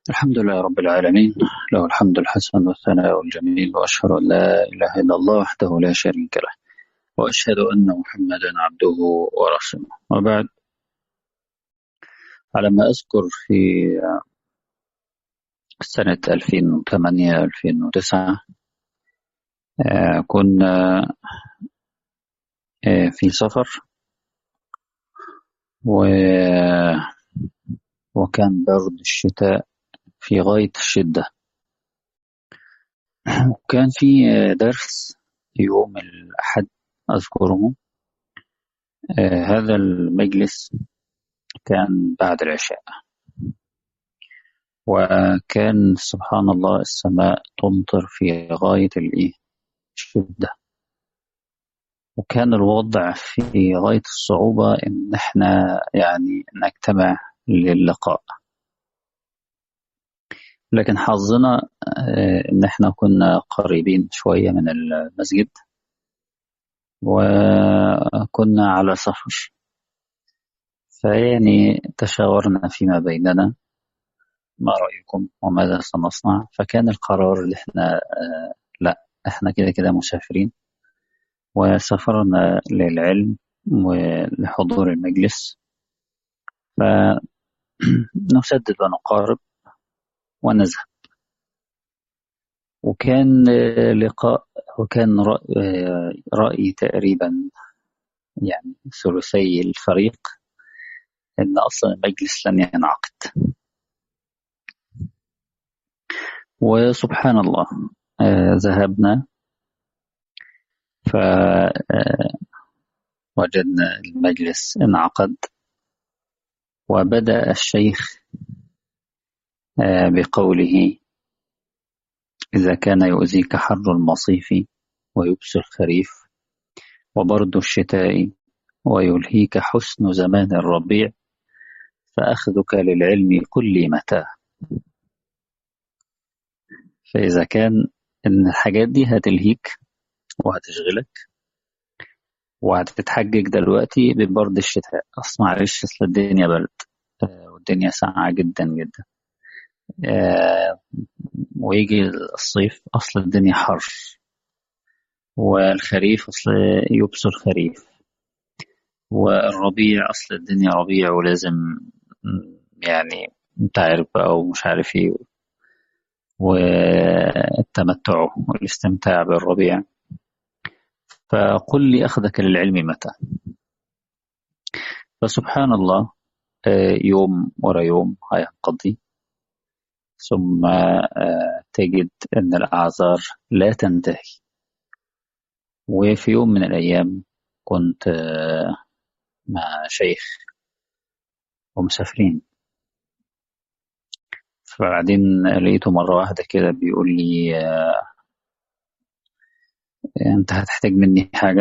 الحمد لله رب العالمين له الحمد الحسن والثناء الجميل وأشهد أن لا إله إلا الله وحده لا شريك له وأشهد أن محمدا عبده ورسوله وبعد على ما أذكر في سنة 2008-2009 كنا في سفر و وكان برد الشتاء في غاية الشدة وكان في درس يوم الأحد أذكره هذا المجلس كان بعد العشاء وكان سبحان الله السماء تمطر في غاية الشدة وكان الوضع في غاية الصعوبة إن احنا يعني نجتمع للقاء لكن حظنا إن احنا كنا قريبين شوية من المسجد وكنا على سفر فيعني تشاورنا فيما بيننا ما رأيكم وماذا سنصنع فكان القرار اللي احنا لا احنا كده كده مسافرين وسافرنا للعلم ولحضور المجلس فنسدد ونقارب ونذهب وكان لقاء وكان رأي تقريبا يعني ثلثي الفريق إن أصلا المجلس لن ينعقد وسبحان الله ذهبنا فوجدنا المجلس انعقد وبدأ الشيخ بقوله إذا كان يؤذيك حر المصيف ويبس الخريف وبرد الشتاء ويلهيك حسن زمان الربيع فأخذك للعلم كل متى فإذا كان إن الحاجات دي هتلهيك وهتشغلك وهتتحجج دلوقتي ببرد الشتاء أصل معلش أصل الدنيا برد والدنيا ساقعة جدا جدا ويجي الصيف أصل الدنيا حر والخريف أصل يبس الخريف والربيع أصل الدنيا ربيع ولازم يعني انت عارف بقى ومش عارف ايه والتمتع والاستمتاع بالربيع فقل لي أخذك للعلم متى فسبحان الله يوم ورا يوم هينقضي ثم تجد أن الأعذار لا تنتهي وفي يوم من الأيام كنت مع شيخ ومسافرين فبعدين لقيته مرة واحدة كده بيقول لي أنت هتحتاج مني حاجة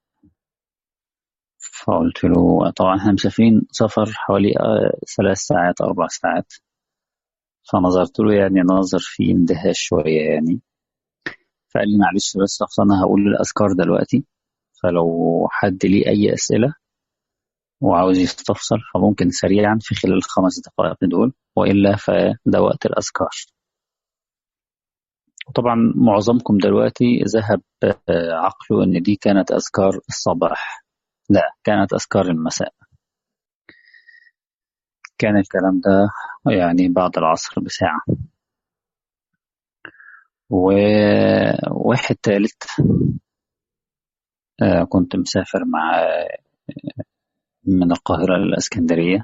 فقلت له طبعا احنا مسافرين سفر حوالي ثلاث ساعات أربع ساعات فنظرت له يعني ناظر فيه اندهاش شوية يعني فقال لي معلش بس أصل أنا هقول الأذكار دلوقتي فلو حد ليه أي أسئلة وعاوز يستفسر فممكن سريعا في خلال الخمس دقائق دول وإلا فده وقت الأذكار طبعا معظمكم دلوقتي ذهب عقله ان دي كانت اذكار الصباح لا كانت اذكار المساء كان الكلام ده يعني بعد العصر بساعة وواحد تالت كنت مسافر مع من القاهرة للإسكندرية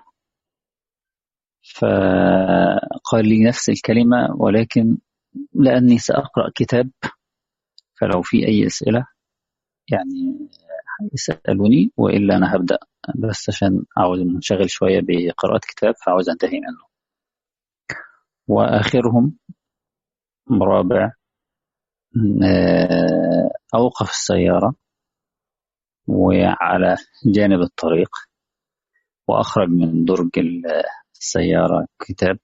فقال لي نفس الكلمة ولكن لأني سأقرأ كتاب فلو في أي أسئلة يعني يسألوني وإلا أنا هبدأ بس عشان عاوز منشغل شوية بقراءة كتاب فعاوز أنتهي منه وآخرهم رابع أوقف السيارة وعلى جانب الطريق وأخرج من درج السيارة كتاب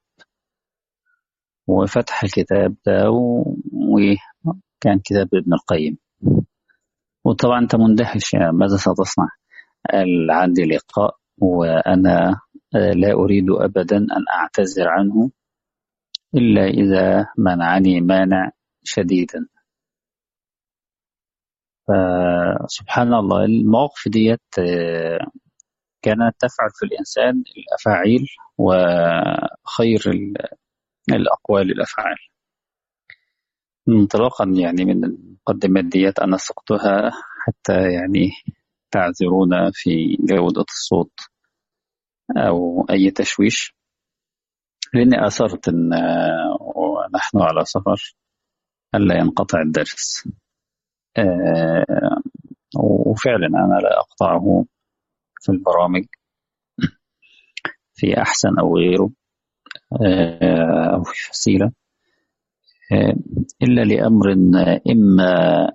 وفتح الكتاب ده وكان كتاب ابن القيم وطبعا انت مندهش يعني ماذا ستصنع قال عندي لقاء وأنا لا أريد أبدا أن أعتذر عنه إلا إذا منعني مانع شديدا فسبحان الله المواقف ديت كانت تفعل في الإنسان الأفاعيل وخير الأقوال الأفعال انطلاقا يعني من المقدمات ديت أنا سقتها حتى يعني تعذرونا في جودة الصوت أو أي تشويش لأني أثرت أن ونحن على سفر ألا ينقطع الدرس وفعلا أنا لا أقطعه في البرامج في أحسن أو غيره أو في فسيلة إلا لأمر إما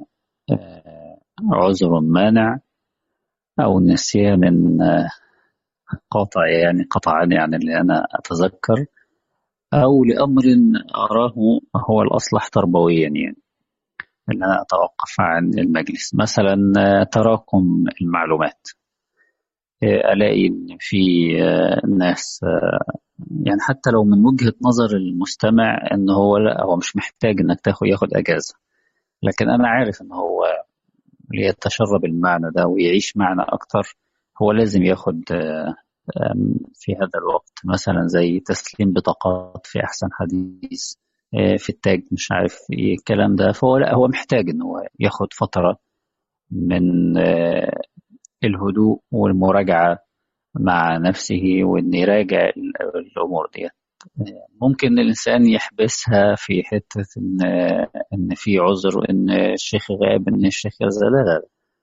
عذر مانع أو نسيان قاطع يعني قطعني عن اللي أنا أتذكر أو لأمر أراه هو الأصلح تربويا يعني أن أنا أتوقف عن المجلس مثلا تراكم المعلومات ألاقي إن في ناس يعني حتى لو من وجهة نظر المستمع إن هو لا هو مش محتاج إنك تاخد ياخد أجازة لكن أنا عارف إن هو ليتشرب المعنى ده ويعيش معنى أكتر هو لازم ياخد في هذا الوقت مثلا زي تسليم بطاقات في أحسن حديث في التاج مش عارف ايه الكلام ده فهو لا هو محتاج ان هو ياخد فتره من الهدوء والمراجعه مع نفسه وان يراجع الامور ديت ممكن الانسان يحبسها في حته ان ان في عذر وان الشيخ غاب ان الشيخ لا لا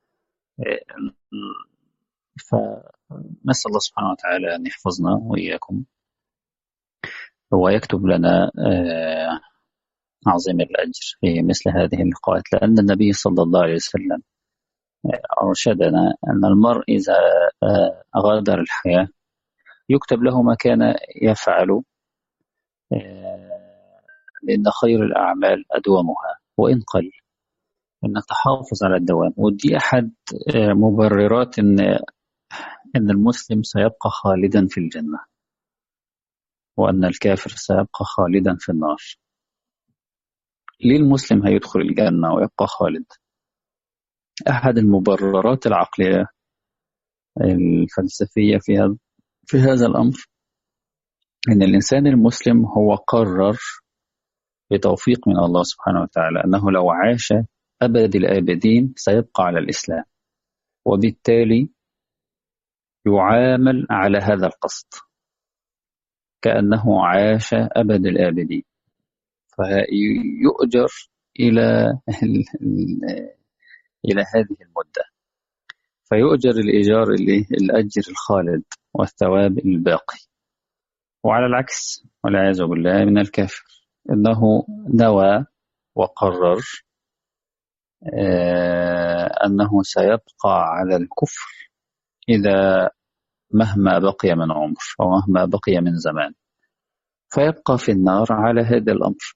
فنسال الله سبحانه وتعالى ان يحفظنا واياكم هو يكتب لنا عظيم الأجر في مثل هذه اللقاءات لأن النبي صلى الله عليه وسلم أرشدنا أن المرء إذا غادر الحياة يكتب له ما كان يفعل لأن خير الأعمال أدومها وإن قل أنك تحافظ على الدوام ودي أحد مبررات أن أن المسلم سيبقى خالدا في الجنة وأن الكافر سيبقى خالدا في النار ليه المسلم هيدخل الجنة ويبقى خالد أحد المبررات العقلية الفلسفية في هذا في هذا الأمر أن الإنسان المسلم هو قرر بتوفيق من الله سبحانه وتعالى أنه لو عاش أبد الآبدين سيبقى على الإسلام وبالتالي يعامل على هذا القصد كأنه عاش أبد الآبدين فيؤجر إلى إلى هذه المدة فيؤجر الإيجار اللي الأجر الخالد والثواب الباقي وعلى العكس والعياذ بالله من الكافر إنه نوى وقرر أنه سيبقى على الكفر إذا مهما بقي من عمر ومهما بقي من زمان فيبقى في النار على هذا الأمر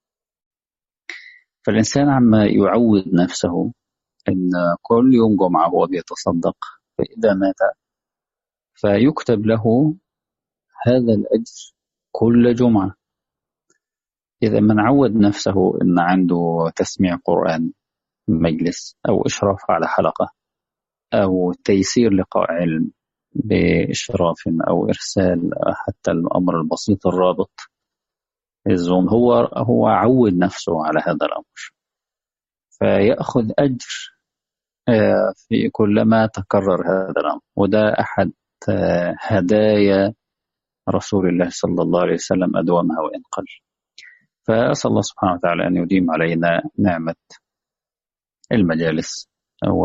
فالإنسان عما يعود نفسه إن كل يوم جمعة هو بيتصدق فإذا مات فيكتب له هذا الأجر كل جمعة إذا من عود نفسه إن عنده تسميع قرآن مجلس أو إشراف على حلقة أو تيسير لقاء علم بإشراف أو إرسال حتى الأمر البسيط الرابط الزوم هو هو عود نفسه على هذا الأمر فيأخذ أجر في كلما تكرر هذا الأمر وده أحد هدايا رسول الله صلى الله عليه وسلم أدومها وإن قل فأسأل الله سبحانه وتعالى أن يديم علينا نعمة المجالس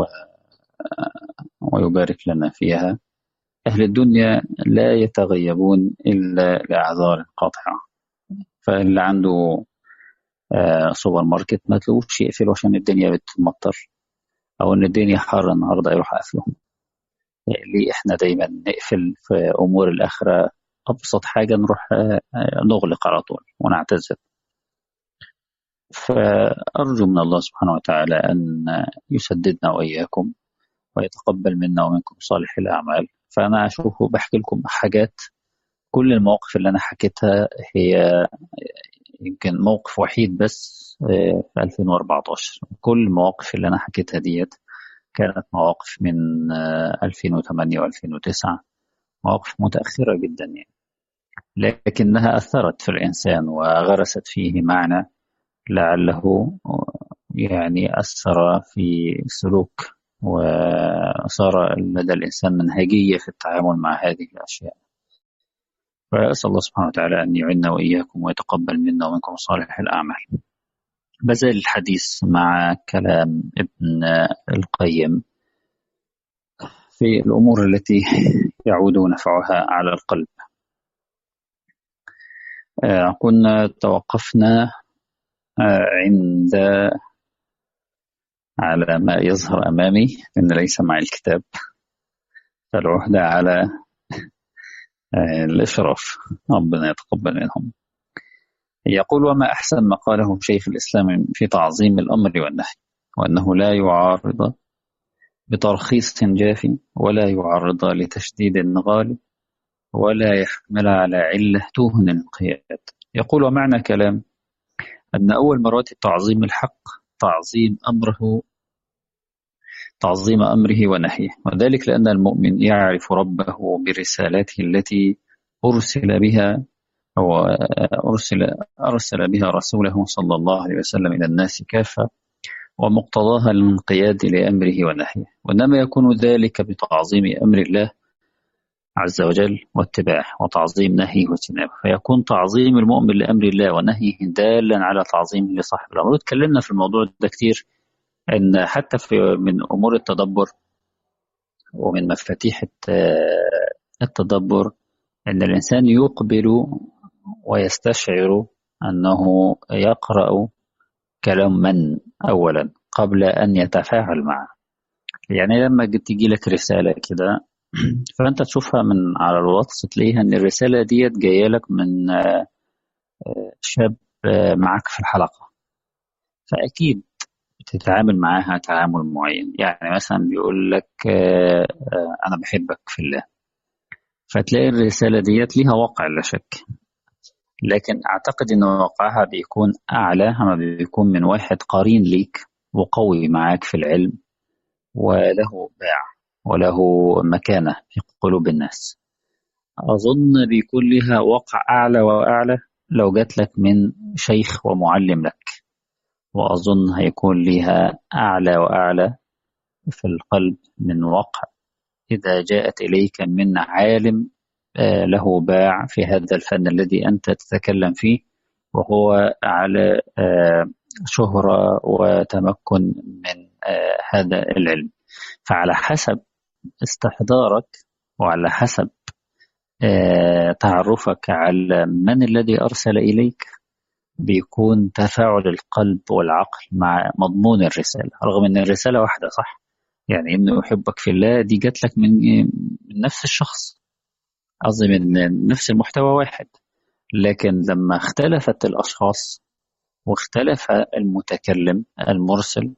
ويبارك لنا فيها أهل الدنيا لا يتغيبون إلا لأعذار قاطعة فاللي عنده سوبر ماركت ما تلوش يقفله عشان الدنيا بتمطر أو إن الدنيا حر النهاردة يروح قافله ليه إحنا دايما نقفل في أمور الآخرة أبسط حاجة نروح نغلق على طول ونعتذر فأرجو من الله سبحانه وتعالى أن يسددنا وإياكم ويتقبل منا ومنكم صالح الأعمال فأنا أشوفه بحكي لكم حاجات كل المواقف اللي أنا حكيتها هي يمكن موقف وحيد بس في 2014 كل المواقف اللي أنا حكيتها ديت كانت مواقف من 2008 و2009 مواقف متأخرة جدا يعني لكنها أثرت في الإنسان وغرست فيه معنى لعله يعني أثر في سلوك وصار لدى الإنسان منهجية في التعامل مع هذه الأشياء فأسأل الله سبحانه وتعالى أن يعيننا وإياكم ويتقبل منا ومنكم صالح الأعمال بزال الحديث مع كلام ابن القيم في الأمور التي يعود نفعها على القلب كنا توقفنا عند على ما يظهر أمامي أن ليس معي الكتاب فالعهدة على الإشراف ربنا يتقبل منهم يقول وما أحسن ما قاله شيخ الإسلام في تعظيم الأمر والنهي وأنه لا يعارض بترخيص جافي ولا يعرض لتشديد غالب ولا يحمل على علة توهن الانقياد يقول ومعنى كلام أن أول مراتب تعظيم الحق تعظيم أمره تعظيم أمره ونهيه وذلك لأن المؤمن يعرف ربه برسالته التي أرسل بها أو أرسل, أرسل بها رسوله صلى الله عليه وسلم إلى الناس كافة ومقتضاها الانقياد لأمره ونهيه وإنما يكون ذلك بتعظيم أمر الله عز وجل واتباعه وتعظيم نهيه واجتنابه فيكون تعظيم المؤمن لأمر الله ونهيه دالا على تعظيمه لصاحب الأمر وتكلمنا في الموضوع ده كتير أن حتى في من أمور التدبر ومن مفاتيح التدبر أن الإنسان يقبل ويستشعر أنه يقرأ كلام من أولا قبل أن يتفاعل معه يعني لما تيجي لك رسالة كده فأنت تشوفها من على الواتس تلاقيها أن الرسالة ديت جاية لك من شاب معك في الحلقة فأكيد بتتعامل معاها تعامل معين يعني مثلا بيقول لك أنا بحبك في الله فتلاقي الرسالة ديت ليها واقع لا شك لكن أعتقد أن واقعها بيكون أعلى ما بيكون من واحد قرين ليك وقوي معاك في العلم وله باع وله مكانة في قلوب الناس أظن بيكون لها واقع أعلى وأعلى لو جات لك من شيخ ومعلم لك وأظن هيكون لها أعلى وأعلى في القلب من واقع إذا جاءت إليك من عالم له باع في هذا الفن الذي أنت تتكلم فيه وهو على شهرة وتمكن من هذا العلم فعلى حسب استحضارك وعلى حسب تعرفك على من الذي أرسل إليك بيكون تفاعل القلب والعقل مع مضمون الرسالة رغم أن الرسالة واحدة صح يعني إنه يحبك في الله دي جات لك من من نفس الشخص قصدي من نفس المحتوى واحد لكن لما اختلفت الأشخاص واختلف المتكلم المرسل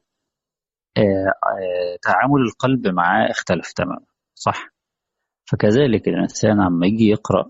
تعامل القلب معاه اختلف تماما صح فكذلك الإنسان عما يجي يقرأ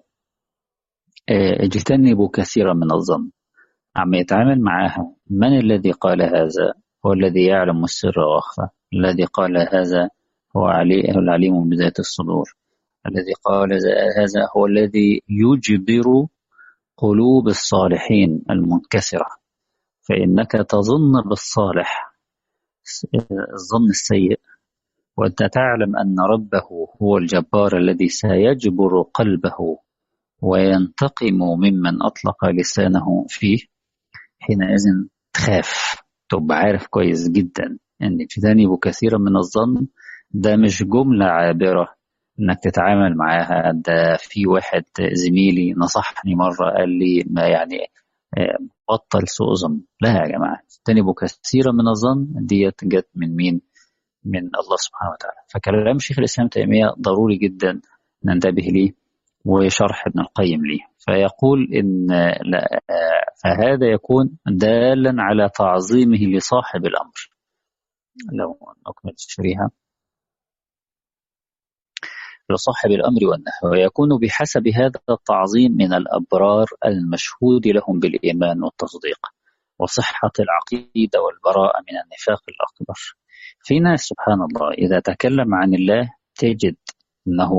اجتنبوا كثيرا من الظن عم يتعامل معها من الذي قال هذا هو الذي يعلم السر وأخفى الذي قال هذا هو علي هو العليم بذات الصدور الذي قال هذا هو الذي يجبر قلوب الصالحين المنكسرة فإنك تظن بالصالح الظن السيء وأنت تعلم أن ربه هو الجبار الذي سيجبر قلبه وينتقم ممن أطلق لسانه فيه حينئذ تخاف تبقى عارف كويس جدا أن اجتنبوا كثيرا من الظن ده مش جملة عابرة انك تتعامل معاها ده في واحد زميلي نصحني مره قال لي ما يعني بطل سوء ظن لا يا جماعه اجتنبوا كثيرا من الظن ديت جت من مين؟ من الله سبحانه وتعالى فكلام شيخ الاسلام تيميه ضروري جدا ننتبه ليه وشرح ابن القيم ليه فيقول ان لا فهذا يكون دالا على تعظيمه لصاحب الامر لو نكمل تشريها لصاحب الأمر والنهي ويكون بحسب هذا التعظيم من الأبرار المشهود لهم بالإيمان والتصديق وصحة العقيدة والبراءة من النفاق الأكبر في ناس سبحان الله إذا تكلم عن الله تجد أنه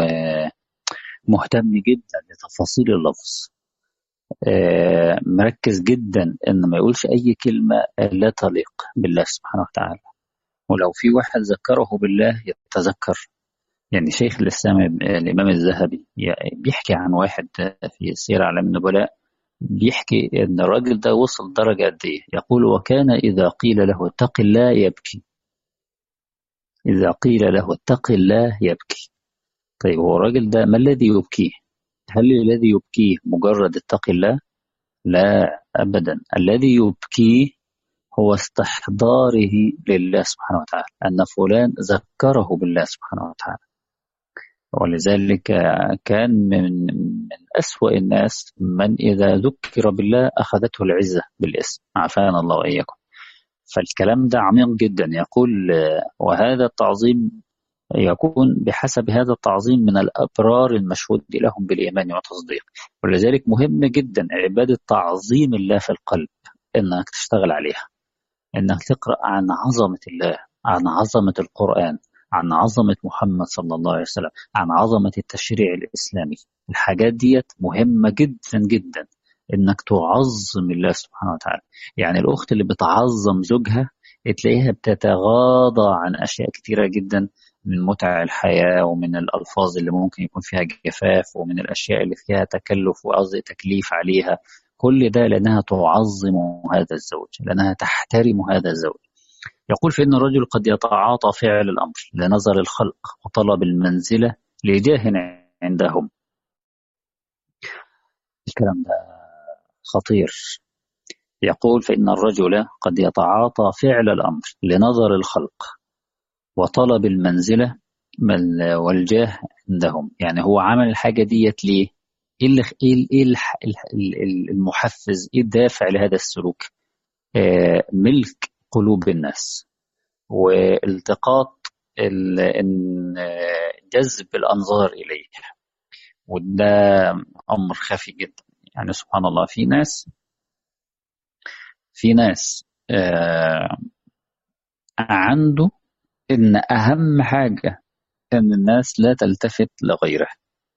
مهتم جدا لتفاصيل اللفظ مركز جدا ان ما يقولش اي كلمه لا تليق بالله سبحانه وتعالى ولو في واحد ذكره بالله يتذكر يعني شيخ الاسلام الامام الذهبي بيحكي عن واحد في سير اعلام النبلاء بيحكي ان الراجل ده وصل درجه قد ايه يقول وكان اذا قيل له اتق الله يبكي اذا قيل له اتق الله يبكي طيب هو الراجل ده ما الذي يبكيه هل الذي يبكيه مجرد اتق الله لا ابدا الذي يبكيه هو استحضاره لله سبحانه وتعالى ان فلان ذكره بالله سبحانه وتعالى ولذلك كان من من أسوأ الناس من إذا ذكر بالله أخذته العزة بالاسم عافانا الله وإياكم فالكلام ده عميق جدا يقول وهذا التعظيم يكون بحسب هذا التعظيم من الأبرار المشهود لهم بالإيمان والتصديق ولذلك مهم جدا عبادة تعظيم الله في القلب إنك تشتغل عليها إنك تقرأ عن عظمة الله عن عظمة القرآن عن عظمة محمد صلى الله عليه وسلم عن عظمة التشريع الإسلامي الحاجات ديت مهمة جدا جدا إنك تعظم الله سبحانه وتعالى يعني الأخت اللي بتعظم زوجها تلاقيها بتتغاضى عن أشياء كتيرة جدا من متع الحياة ومن الألفاظ اللي ممكن يكون فيها جفاف ومن الأشياء اللي فيها تكلف وقصد تكليف عليها كل ده لأنها تعظم هذا الزوج لأنها تحترم هذا الزوج يقول فإن الرجل قد يتعاطى فعل الأمر لنظر الخلق وطلب المنزلة لجاه عندهم الكلام ده خطير يقول فإن الرجل قد يتعاطى فعل الأمر لنظر الخلق وطلب المنزلة والجاه عندهم يعني هو عمل الحاجة ديت ليه ايه ايه المحفز ايه الدافع لهذا السلوك آه ملك قلوب الناس والتقاط جذب الانظار اليه وده امر خفي جدا يعني سبحان الله في ناس في ناس آه عنده ان اهم حاجه ان الناس لا تلتفت لغيره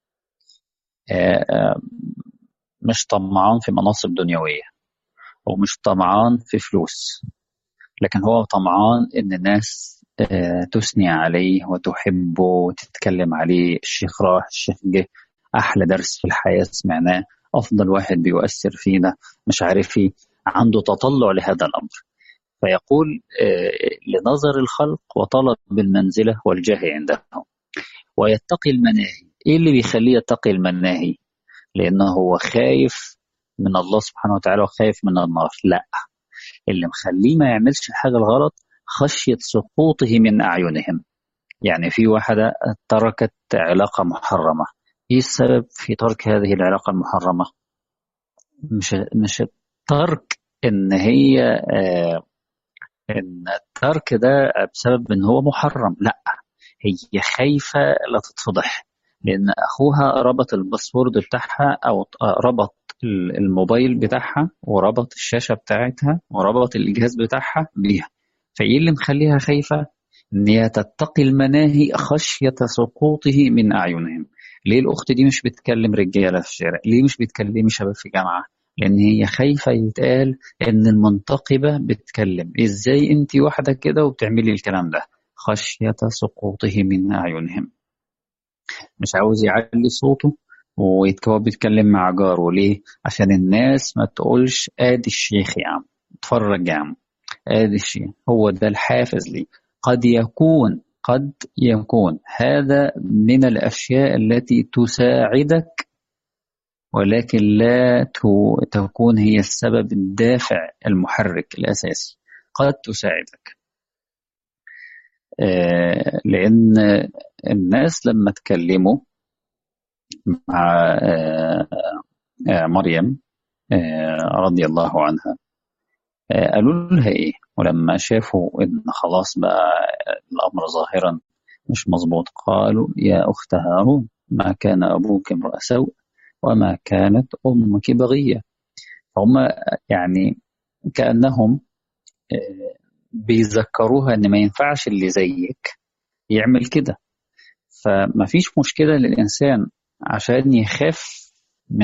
آه مش طمعان في مناصب دنيويه ومش طمعان في فلوس لكن هو طمعان ان الناس تثني عليه وتحبه وتتكلم عليه الشيخ راح الشيخ جه احلى درس في الحياه سمعناه افضل واحد بيؤثر فينا مش عارف ايه عنده تطلع لهذا الامر فيقول لنظر الخلق وطلب المنزله والجاه عندهم ويتقي المناهي ايه اللي بيخليه يتقي المناهي لانه هو خايف من الله سبحانه وتعالى وخايف من النار لا اللي مخليه ما يعملش الحاجة الغلط خشية سقوطه من أعينهم يعني في واحدة تركت علاقة محرمة إيه السبب في ترك هذه العلاقة المحرمة مش مش الترك إن هي آه إن الترك ده بسبب إن هو محرم لا هي خايفة لا تتفضح لأن أخوها ربط الباسورد بتاعها أو ربط الموبايل بتاعها وربط الشاشة بتاعتها وربط الجهاز بتاعها بيها فإيه اللي مخليها خايفة؟ إن هي تتقي المناهي خشية سقوطه من أعينهم ليه الأخت دي مش بتكلم رجالة في الشارع؟ ليه مش بتكلم شباب في جامعة؟ لأن هي خايفة يتقال إن المنتقبة بتكلم إزاي أنت واحدة كده وبتعملي الكلام ده؟ خشية سقوطه من أعينهم مش عاوز يعلي صوته وهو بيتكلم مع جاره ليه؟ عشان الناس ما تقولش ادي الشيخ يا عم اتفرج يا عم ادي الشيخ هو ده الحافز ليه قد يكون قد يكون هذا من الاشياء التي تساعدك ولكن لا تكون هي السبب الدافع المحرك الاساسي قد تساعدك لان الناس لما تكلموا مع مريم رضي الله عنها قالوا لها ايه ولما شافوا ان خلاص بقى الامر ظاهرا مش مظبوط قالوا يا أخت هارون ما كان أبوك امرأ سوء وما كانت أمك بغية هم يعني كأنهم بيذكروها ان ما ينفعش اللي زيك يعمل كده فما فيش مشكلة للإنسان عشان يخاف من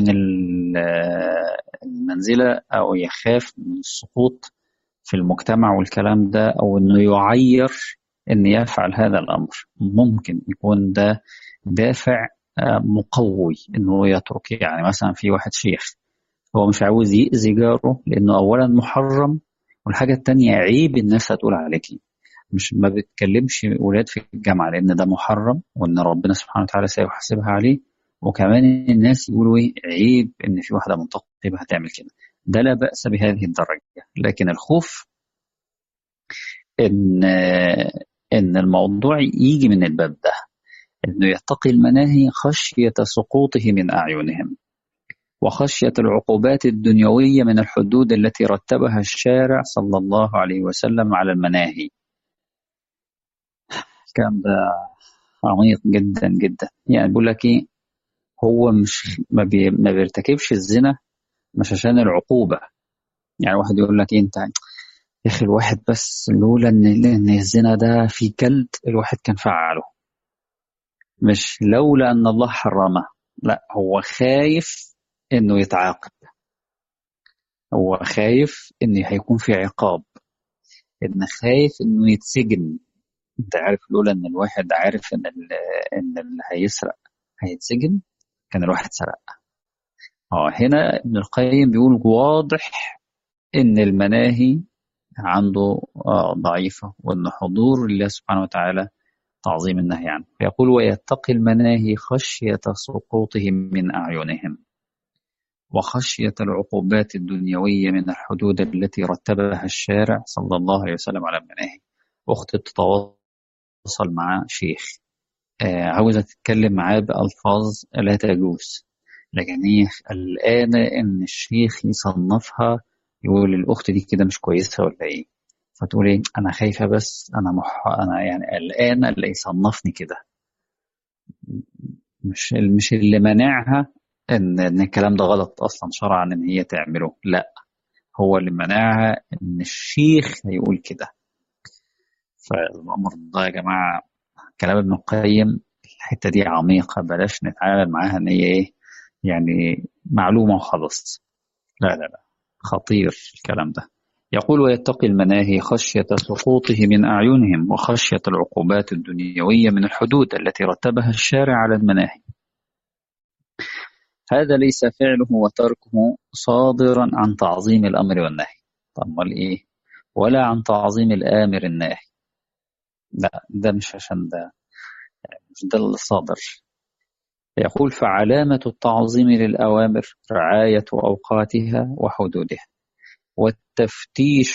المنزلة أو يخاف من السقوط في المجتمع والكلام ده أو إنه يعير إن يفعل هذا الأمر ممكن يكون ده دافع مقوي إنه يترك يعني مثلا في واحد شيخ هو مش عاوز يأذي جاره لأنه أولا محرم والحاجة التانية عيب الناس هتقول عليكي مش ما بتكلمش ولاد في الجامعة لأن ده محرم وإن ربنا سبحانه وتعالى سيحاسبها عليه وكمان الناس يقولوا إيه عيب إن في واحدة منتقبة هتعمل كده ده لا بأس بهذه الدرجة لكن الخوف إن إن الموضوع يجي من الباب ده إنه يتقي المناهي خشية سقوطه من أعينهم وخشية العقوبات الدنيوية من الحدود التي رتبها الشارع صلى الله عليه وسلم على المناهي الكلام ده عميق جدا جدا يعني بيقول لك ايه هو مش ما, بي ما بيرتكبش الزنا مش عشان العقوبة يعني واحد يقول لك إيه انت يا اخي الواحد بس لولا ان ان الزنا ده في جلد الواحد كان فعله مش لولا ان الله حرمه لا هو خايف انه يتعاقب هو خايف ان هيكون في عقاب ان خايف انه يتسجن انت عارف لولا ان الواحد عارف ان ان اللي هيسرق هيتسجن كان الواحد سرق اه هنا ابن القيم بيقول واضح ان المناهي عنده آه ضعيفة وان حضور الله سبحانه وتعالى تعظيم النهي عنه يقول ويتقي المناهي خشية سقوطهم من أعينهم وخشية العقوبات الدنيوية من الحدود التي رتبها الشارع صلى الله عليه وسلم على المناهي أخت تتواصل مع شيخ آه عاوزة تتكلم معاه بألفاظ لا تجوز لكن هي قلقانة إن الشيخ يصنفها يقول الأخت دي كده مش كويسة ولا إيه فتقول إيه أنا خايفة بس أنا مح... أنا يعني قلقانة اللي يصنفني كده مش مش اللي مانعها ان ان الكلام ده غلط اصلا شرعا ان هي تعمله لا هو اللي منعها ان الشيخ هيقول كده فالامر ده يا جماعه كلام ابن القيم الحته دي عميقه بلاش نتعامل معاها ان هي ايه يعني معلومه وخلاص لا لا لا خطير الكلام ده يقول ويتقي المناهي خشية سقوطه من أعينهم وخشية العقوبات الدنيوية من الحدود التي رتبها الشارع على المناهي هذا ليس فعله وتركه صادرا عن تعظيم الأمر والنهي طب امال إيه ولا عن تعظيم الآمر الناهي لا ده مش عشان ده مش ده اللي صادر يقول فعلامة التعظيم للأوامر رعاية أوقاتها وحدودها والتفتيش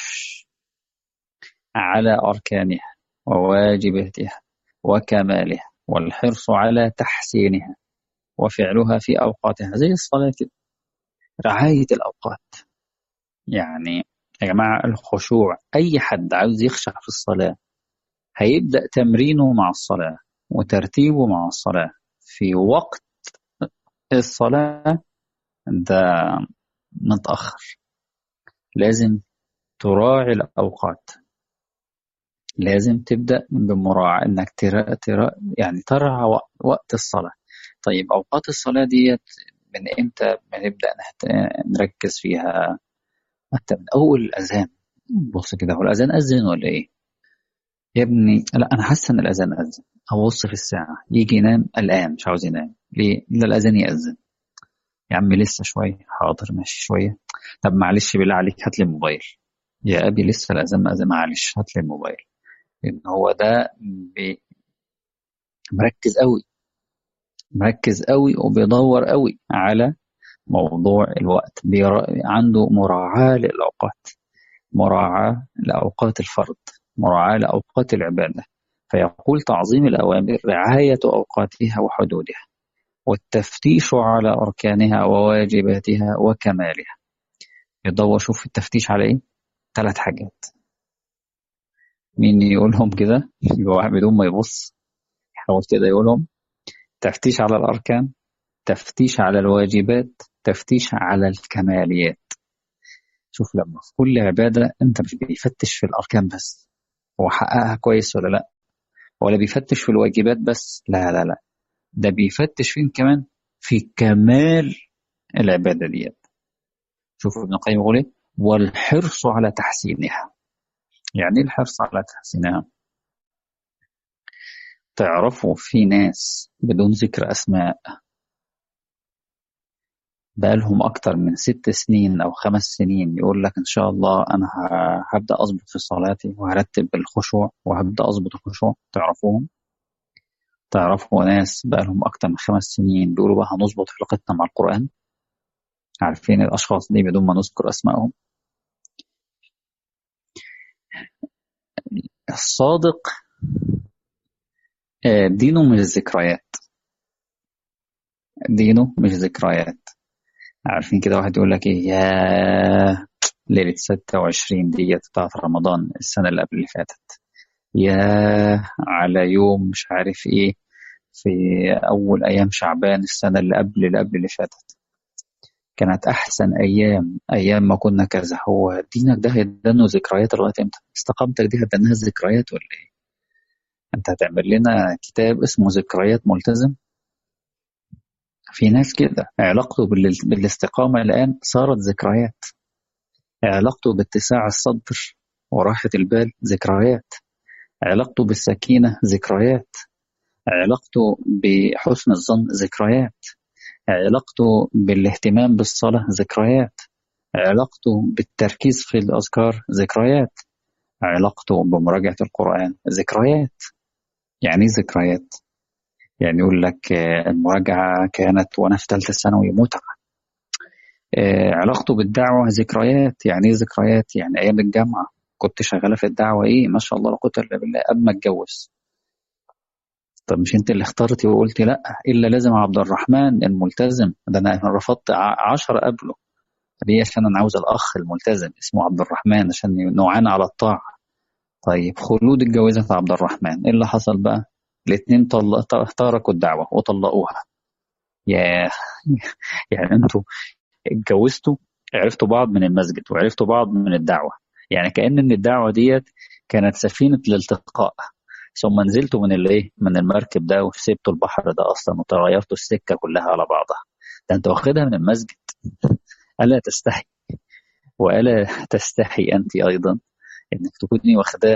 على أركانها وواجباتها وكمالها والحرص على تحسينها وفعلها في أوقاتها زي الصلاة كده رعاية الأوقات يعني يا جماعة الخشوع أي حد عاوز يخشع في الصلاة هيبدأ تمرينه مع الصلاة وترتيبه مع الصلاة في وقت الصلاة ده متأخر لازم تراعي الأوقات لازم تبدأ بمراعاة إنك ترى ترى يعني ترعى وقت الصلاة طيب أوقات الصلاة ديت من إمتى بنبدأ نركز فيها حتى من أول الأذان بص كده هو الأذان أذن ولا إيه؟ يا ابني لا أنا حاسس إن الأذان أذن أبص في الساعة يجي ينام الآن مش عاوز ينام ليه؟ إلا الأذان يأذن يا عم لسه شوية حاضر ماشي شوية طب معلش بالله عليك هات لي الموبايل يا أبي لسه الأذان مأذن معلش هات لي الموبايل لأن هو ده بي... مركز قوي مركز قوي وبيدور قوي على موضوع الوقت بيرا... عنده مراعاة للأوقات مراعاة لأوقات الفرض مراعاة لأوقات العبادة فيقول تعظيم الأوامر رعاية أوقاتها وحدودها والتفتيش على أركانها وواجباتها وكمالها يدور شوف التفتيش على إيه ثلاث حاجات مين يقولهم كده بدون ما يبص حاول كده يقولهم تفتيش على الأركان تفتيش على الواجبات تفتيش على الكماليات شوف لما في كل عبادة أنت مش بيفتش في الأركان بس هو حققها كويس ولا لأ ولا بيفتش في الواجبات بس لا لا لا ده بيفتش فين كمان في كمال العبادة ديت شوف ابن القيم يقول ايه والحرص على تحسينها يعني ايه الحرص على تحسينها تعرفوا في ناس بدون ذكر أسماء بقالهم أكتر من ست سنين أو خمس سنين يقول لك إن شاء الله أنا هبدأ أظبط في صلاتي وهرتب الخشوع وهبدأ أظبط الخشوع تعرفوهم تعرفوا ناس بقالهم أكتر من خمس سنين بيقولوا بقى هنظبط علاقتنا مع القرآن عارفين الأشخاص دي بدون ما نذكر أسمائهم الصادق دينه مش ذكريات دينه مش ذكريات عارفين كده واحد يقول لك ايه يا ليلة 26 ديت بتاعت رمضان السنة اللي قبل اللي فاتت يا على يوم مش عارف ايه في أول أيام شعبان السنة اللي قبل اللي قبل اللي فاتت كانت أحسن أيام أيام ما كنا كذا هو دينك ده هيدنه ذكريات لغاية إمتى؟ استقامتك دي هتدنها ذكريات ولا إيه؟ أنت هتعمل لنا كتاب اسمه ذكريات ملتزم؟ في ناس كده علاقته بالاستقامة الآن صارت ذكريات علاقته باتساع الصدر وراحة البال ذكريات علاقته بالسكينة ذكريات علاقته بحسن الظن ذكريات علاقته بالاهتمام بالصلاة ذكريات علاقته بالتركيز في الأذكار ذكريات علاقته بمراجعة القرآن ذكريات يعني ذكريات يعني يقول لك المراجعة كانت وأنا في ثالثة ثانوي متعة علاقته بالدعوة ذكريات يعني ايه ذكريات يعني أيام الجامعة كنت شغالة في الدعوة إيه ما شاء الله لا قوة إلا بالله قبل ما أتجوز طب مش أنت اللي اخترتي وقلتي لأ إلا لازم عبد الرحمن الملتزم ده أنا رفضت عشرة قبله ليه عشان أنا عاوز الأخ الملتزم اسمه عبد الرحمن عشان نوعان على الطاعة طيب خلود اتجوزت عبد الرحمن إيه اللي حصل بقى؟ الاثنين تركوا الدعوة وطلقوها يا يعني انتوا اتجوزتوا عرفتوا بعض من المسجد وعرفتوا بعض من الدعوة يعني كأن ان الدعوة ديت كانت سفينة الالتقاء ثم نزلتوا من الايه من المركب ده وسبتوا البحر ده اصلا وتغيرتوا السكة كلها على بعضها ده انت واخدها من المسجد ألا تستحي وألا تستحي أنت أيضا إنك تكوني واخداه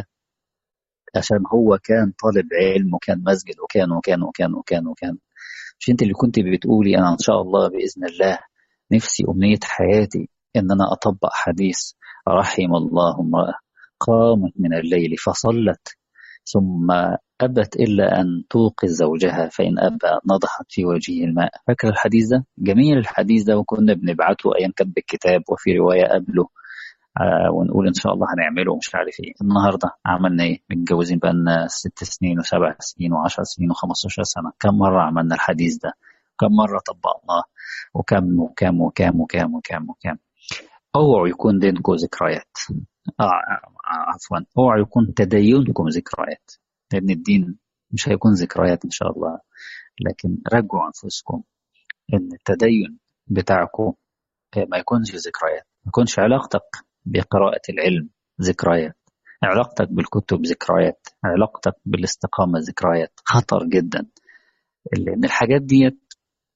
عشان هو كان طالب علم وكان مسجد وكان وكان وكان وكان وكان مش انت اللي كنت بتقولي انا ان شاء الله باذن الله نفسي امنيه حياتي ان انا اطبق حديث رحم الله امراه قامت من الليل فصلت ثم ابت الا ان توقظ زوجها فان ابى نضحت في وجهه الماء فاكر الحديث ده جميل الحديث ده وكنا بنبعته ايام كتب الكتاب وفي روايه قبله آه ونقول ان شاء الله هنعمله ومش عارف ايه النهارده عملنا ايه متجوزين بقى لنا ست سنين وسبع سنين وعشر سنين و15 سنه كم مره عملنا الحديث ده كم مره طبقناه وكم وكم وكم وكم وكم وكم اوعوا يكون دينكم ذكريات آه عفوا اوعوا يكون تدينكم ذكريات لان الدين مش هيكون ذكريات ان شاء الله لكن راجعوا انفسكم ان التدين بتاعكم ما يكونش ذكريات ما يكونش علاقتك بقراءة العلم ذكريات علاقتك بالكتب ذكريات علاقتك بالاستقامة ذكريات خطر جدا لأن الحاجات ديت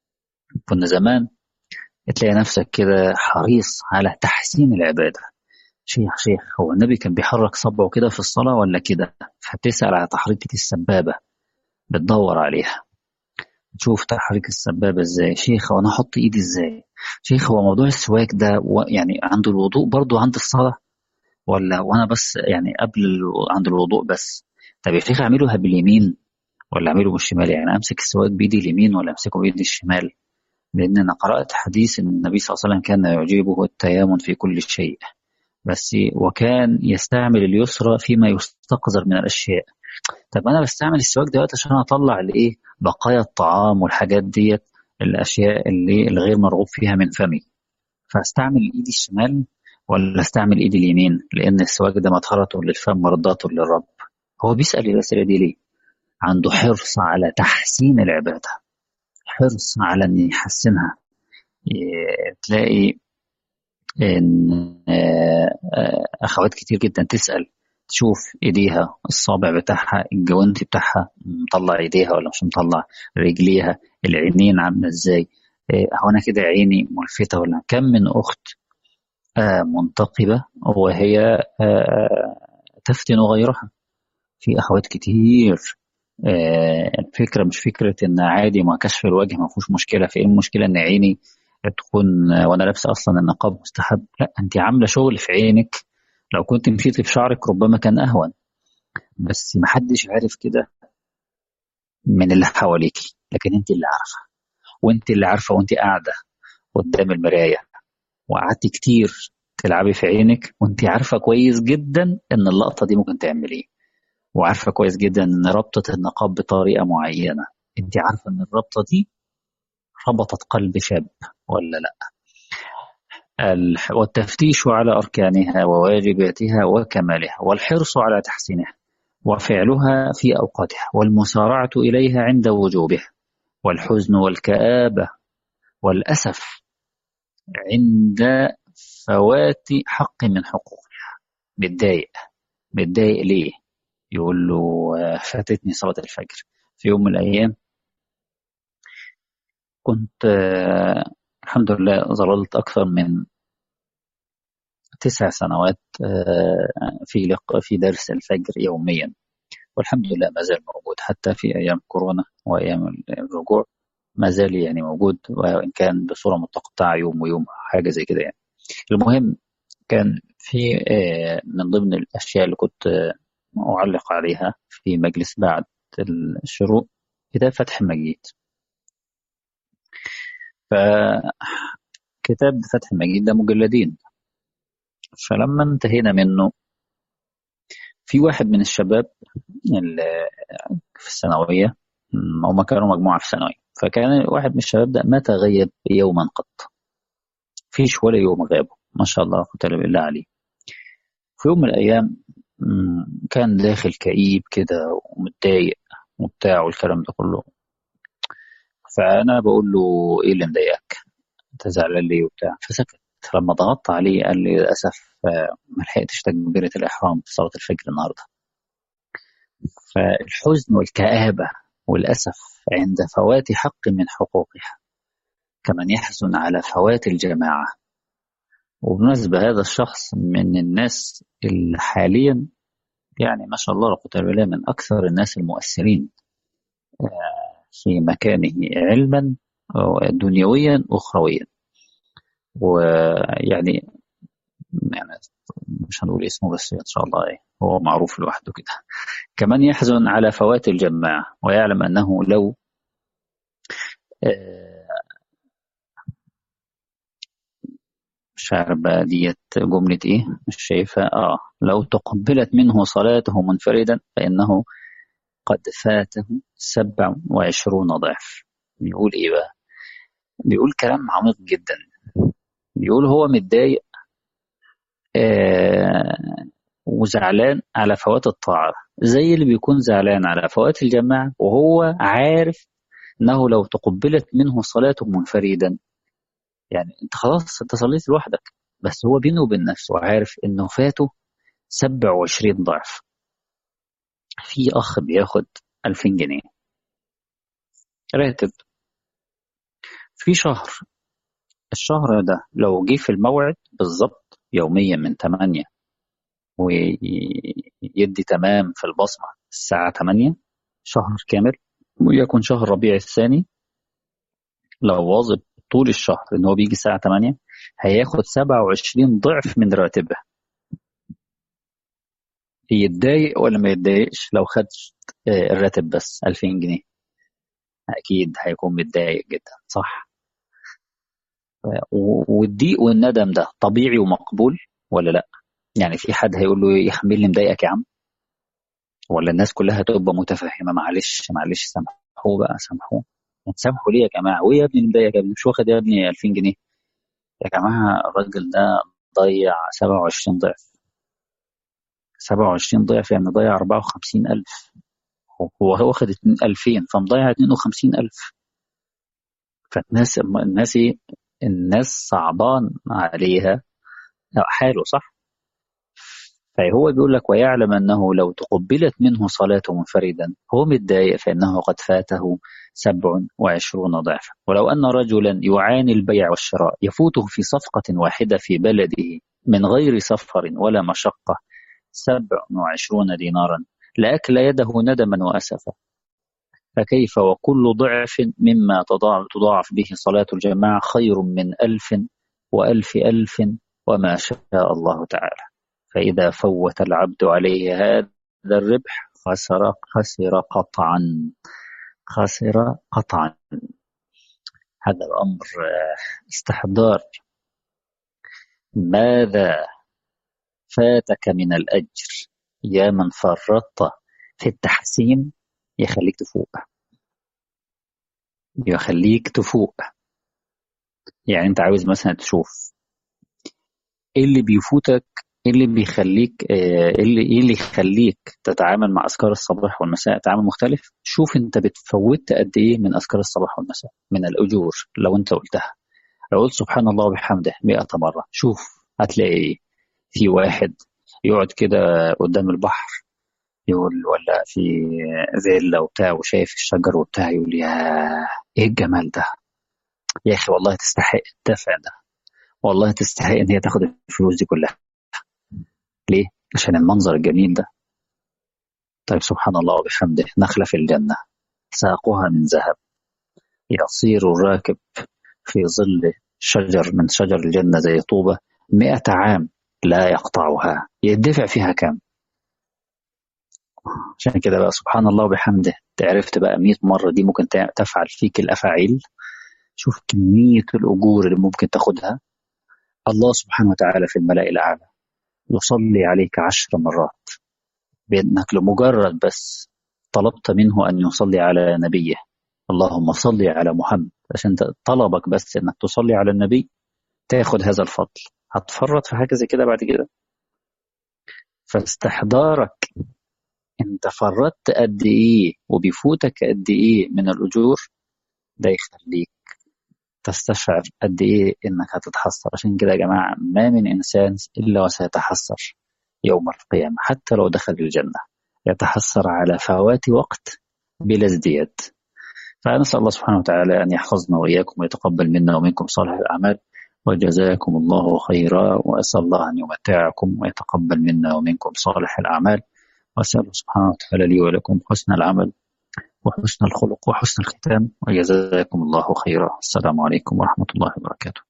كنا زمان تلاقي نفسك كده حريص على تحسين العبادة شيخ شيخ هو النبي كان بيحرك صبعه كده في الصلاة ولا كده فبتسأل على تحريكة السبابة بتدور عليها تشوف تحريك السبابة ازاي شيخ وانا احط ايدي ازاي شيخ هو موضوع السواك ده يعني عند الوضوء برضو عند الصلاة ولا وانا بس يعني قبل عند الوضوء بس طب يا شيخ اعمله باليمين ولا اعمله بالشمال يعني امسك السواك بايدي اليمين ولا امسكه بايدي الشمال لان انا قرات حديث ان النبي صلى الله عليه وسلم كان يعجبه التيامن في كل شيء بس وكان يستعمل اليسرى فيما يستقذر من الاشياء طب انا بستعمل السواك دلوقتي عشان اطلع الايه بقايا الطعام والحاجات ديت الاشياء اللي الغير مرغوب فيها من فمي فاستعمل ايدي الشمال ولا استعمل ايدي اليمين لان السواك ده مطهرته للفم مرضاته للرب هو بيسال الاسئله دي ليه عنده حرص على تحسين العبادة حرص على أن يحسنها تلاقي ان اخوات كتير جدا تسال تشوف ايديها الصابع بتاعها الجوانتي بتاعها مطلع ايديها ولا مش مطلع رجليها العينين عامله ازاي هو انا كده عيني ملفته ولا كم من اخت منتقبه وهي تفتن غيرها في اخوات كتير الفكره مش فكره ان عادي ما كشف الوجه ما فيهوش مشكله في ايه المشكله ان عيني تكون وانا لابسه اصلا النقاب مستحب لا انت عامله شغل في عينك لو كنت مشيتي في شعرك ربما كان اهون بس محدش عارف كده من اللي حواليكي لكن انت اللي عارفه وانت اللي عارفه وانت قاعده قدام المرايه وقعدتي كتير تلعبي في عينك وانت عارفه كويس جدا ان اللقطه دي ممكن تعمل ايه وعارفه كويس جدا ان ربطه النقاب بطريقه معينه انت عارفه ان الربطه دي ربطت قلب شاب ولا لا والتفتيش على أركانها وواجباتها وكمالها والحرص على تحسينها وفعلها في أوقاتها والمسارعة إليها عند وجوبها والحزن والكآبة والأسف عند فوات حق من حقوقها متضايق متضايق ليه يقول له فاتتني صلاة الفجر في يوم من الأيام كنت الحمد لله ظللت أكثر من تسع سنوات في لق... في درس الفجر يوميا والحمد لله ما زال موجود حتى في أيام كورونا وأيام الرجوع ما زال يعني موجود وإن كان بصورة متقطعة يوم ويوم حاجة زي كده يعني المهم كان في من ضمن الأشياء اللي كنت أعلق عليها في مجلس بعد الشروق كتاب فتح مجيد فكتاب فتح المجيد ده مجلدين فلما انتهينا منه في واحد من الشباب اللي في الثانوية هما كانوا مجموعة في الثانوية فكان واحد من الشباب ده ما تغيب يوما قط فيش ولا يوم غابه ما شاء الله قتل بالله عليه في يوم من الأيام كان داخل كئيب كده ومتضايق وبتاع والكلام ده كله فانا بقول له ايه اللي مضايقك انت زعلان ليه وبتاع فسكت لما ضغطت عليه قال لي للاسف ما لحقتش تكبيره الاحرام في صلاه الفجر النهارده فالحزن والكآبة والأسف عند فوات حق من حقوقها كمن يحزن على فوات الجماعة وبمناسبة هذا الشخص من الناس اللي حاليا يعني ما شاء الله لا قوة إلا بالله من أكثر الناس المؤثرين في مكانه علما دنيويا أخرويا ويعني يعني مش هنقول اسمه بس إن شاء الله إيه هو معروف لوحده كده كمان يحزن على فوات الجماعة ويعلم أنه لو مش عارف بقى ديت جملة إيه مش شايفها آه لو تقبلت منه صلاته منفردا فإنه قد فاته سبع وعشرون ضعف بيقول ايه بقى بيقول كلام عميق جدا بيقول هو متضايق آه وزعلان على فوات الطاعة زي اللي بيكون زعلان على فوات الجماعة وهو عارف انه لو تقبلت منه صلاته منفردا يعني انت خلاص انت صليت لوحدك بس هو بينه وبين نفسه عارف انه فاته 27 ضعف في أخ بياخد 2000 جنيه راتب في شهر الشهر ده لو جه في الموعد بالظبط يوميا من 8 ويدي تمام في البصمة الساعة 8 شهر كامل ويكون شهر ربيع الثاني لو واظب طول الشهر ان هو بيجي الساعة 8 هياخد 27 ضعف من راتبه يتضايق ولا ما يتضايقش لو خد الراتب بس 2000 جنيه اكيد هيكون متضايق جدا صح والضيق والندم ده طبيعي ومقبول ولا لا يعني في حد هيقول له يحمل لي مضايقك يا عم ولا الناس كلها تبقى متفهمه معلش معلش سامحوه بقى سامحوه تسامحوا ليه يا جماعه وايه يا ابني مضايقك يا ابني مش واخد يا ابني 2000 جنيه يا جماعه الراجل ده ضيع 27 ضعف 27 ضعف يعني ضيع 54000 هو واخد 2000 فمضيع 52000 فالناس الناس الناس صعبان عليها حاله صح فهو بيقول لك ويعلم أنه لو تقبلت منه صلاته منفردا هو متضايق فإنه قد فاته سبع وعشرون ضعفا ولو أن رجلا يعاني البيع والشراء يفوته في صفقة واحدة في بلده من غير سفر ولا مشقة سبع وعشرون دينارا لأكل يده ندما وأسفا فكيف وكل ضعف مما تضاعف به صلاة الجماعة خير من ألف وألف ألف وما شاء الله تعالى فإذا فوت العبد عليه هذا الربح خسر خسر قطعا خسر قطعا هذا الأمر استحضار ماذا فاتك من الأجر يا من فرطت في التحسين يخليك تفوق يخليك تفوق يعني انت عاوز مثلا تشوف ايه اللي بيفوتك ايه اللي بيخليك ايه اللي ايه اللي يخليك تتعامل مع اذكار الصباح والمساء تعامل مختلف شوف انت بتفوت قد ايه من اذكار الصباح والمساء من الاجور لو انت قلتها لو قلت سبحان الله وبحمده 100 مره شوف هتلاقي في واحد يقعد كده قدام البحر يقول ولا في فيلا وبتاع وشايف الشجر وبتاع يقول يا ايه الجمال ده يا اخي والله تستحق الدفع ده والله تستحق ان هي تاخد الفلوس دي كلها ليه؟ عشان المنظر الجميل ده طيب سبحان الله وبحمده نخلة في الجنة ساقها من ذهب يصير الراكب في ظل شجر من شجر الجنة زي طوبة مئة عام لا يقطعها يدفع فيها كم عشان كده بقى سبحان الله وبحمده عرفت بقى 100 مرة دي ممكن تفعل فيك الأفاعيل شوف كمية الأجور اللي ممكن تاخدها الله سبحانه وتعالى في الملأ الأعلى يصلي عليك عشر مرات بأنك لمجرد بس طلبت منه أن يصلي على نبيه اللهم صل على محمد عشان طلبك بس أنك تصلي على النبي تاخد هذا الفضل هتفرط في حاجة زي كده بعد كده فاستحضارك انت فرطت قد ايه وبيفوتك قد ايه من الاجور ده يخليك تستشعر قد ايه انك هتتحسر عشان كده يا جماعه ما من انسان الا وسيتحسر يوم القيامه حتى لو دخل الجنه يتحسر على فوات وقت بلا ازدياد فنسال الله سبحانه وتعالى ان يحفظنا واياكم ويتقبل منا ومنكم صالح الاعمال وجزاكم الله خيرا واسال الله ان يمتعكم ويتقبل منا ومنكم صالح الاعمال واسال الله سبحانه وتعالى لي ولكم حسن العمل وحسن الخلق وحسن الختام وجزاكم الله خيرا السلام عليكم ورحمة الله وبركاته